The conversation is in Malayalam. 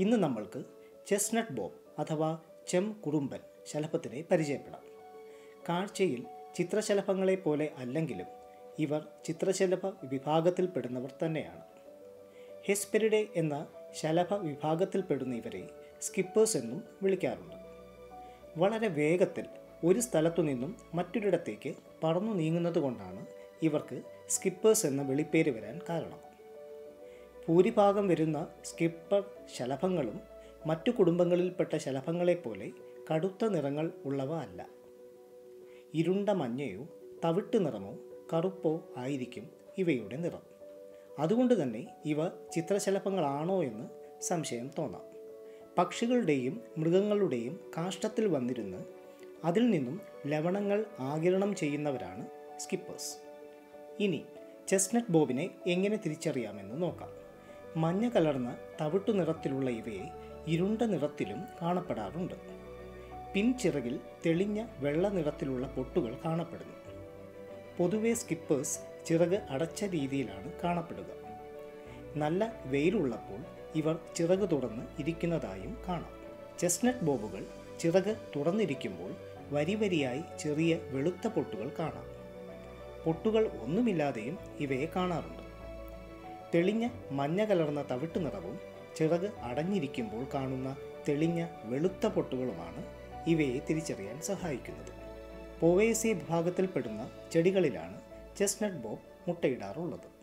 ഇന്ന് നമ്മൾക്ക് ചെസ്നട്ട് ബോബ് അഥവാ ചെം കുറുമ്പൻ ശലഭത്തിനെ പരിചയപ്പെടാം കാഴ്ചയിൽ ചിത്രശലഭങ്ങളെ പോലെ അല്ലെങ്കിലും ഇവർ ചിത്രശലഭ വിഭാഗത്തിൽപ്പെടുന്നവർ തന്നെയാണ് ഹെസ്പെരിഡെ എന്ന ശലഭ വിഭാഗത്തിൽപ്പെടുന്ന ഇവരെ സ്കിപ്പേഴ്സ് എന്നും വിളിക്കാറുണ്ട് വളരെ വേഗത്തിൽ ഒരു സ്ഥലത്തു നിന്നും മറ്റൊരിടത്തേക്ക് പറന്നു നീങ്ങുന്നത് കൊണ്ടാണ് ഇവർക്ക് സ്കിപ്പേഴ്സ് എന്ന വിളിപ്പേര് വരാൻ കാരണം ഭൂരിഭാഗം വരുന്ന സ്കിപ്പർ ശലഭങ്ങളും മറ്റു കുടുംബങ്ങളിൽപ്പെട്ട ശലഭങ്ങളെപ്പോലെ കടുത്ത നിറങ്ങൾ ഉള്ളവ അല്ല ഇരുണ്ട മഞ്ഞയോ തവിട്ട് നിറമോ കറുപ്പോ ആയിരിക്കും ഇവയുടെ നിറം അതുകൊണ്ട് തന്നെ ഇവ ചിത്രശലഭങ്ങളാണോ എന്ന് സംശയം തോന്നാം പക്ഷികളുടെയും മൃഗങ്ങളുടെയും കാഷ്ടത്തിൽ വന്നിരുന്ന് അതിൽ നിന്നും ലവണങ്ങൾ ആകിരണം ചെയ്യുന്നവരാണ് സ്കിപ്പേഴ്സ് ഇനി ചെസ്നട്ട് ബോബിനെ എങ്ങനെ തിരിച്ചറിയാമെന്ന് നോക്കാം മഞ്ഞ കലർന്ന തവിട്ടു നിറത്തിലുള്ള ഇവയെ ഇരുണ്ട നിറത്തിലും കാണപ്പെടാറുണ്ട് പിൻചിറകിൽ തെളിഞ്ഞ വെള്ള നിറത്തിലുള്ള പൊട്ടുകൾ കാണപ്പെടുന്നു പൊതുവെ സ്കിപ്പേഴ്സ് ചിറക് അടച്ച രീതിയിലാണ് കാണപ്പെടുക നല്ല വെയിലുള്ളപ്പോൾ ഇവർ ചിറക് തുറന്ന് ഇരിക്കുന്നതായും കാണാം ചെസ്നട്ട് ബോബുകൾ ചിറക് തുറന്നിരിക്കുമ്പോൾ വരി വരിയായി ചെറിയ വെളുത്ത പൊട്ടുകൾ കാണാം പൊട്ടുകൾ ഒന്നുമില്ലാതെയും ഇവയെ കാണാറുണ്ട് തെളിഞ്ഞ മഞ്ഞ കലർന്ന തവിട്ട് നിറവും ചിറക് അടഞ്ഞിരിക്കുമ്പോൾ കാണുന്ന തെളിഞ്ഞ വെളുത്ത പൊട്ടുകളുമാണ് ഇവയെ തിരിച്ചറിയാൻ സഹായിക്കുന്നത് പോവേസി വിഭാഗത്തിൽപ്പെടുന്ന ചെടികളിലാണ് ചെസ്നട്ട് ബോബ് മുട്ടയിടാറുള്ളത്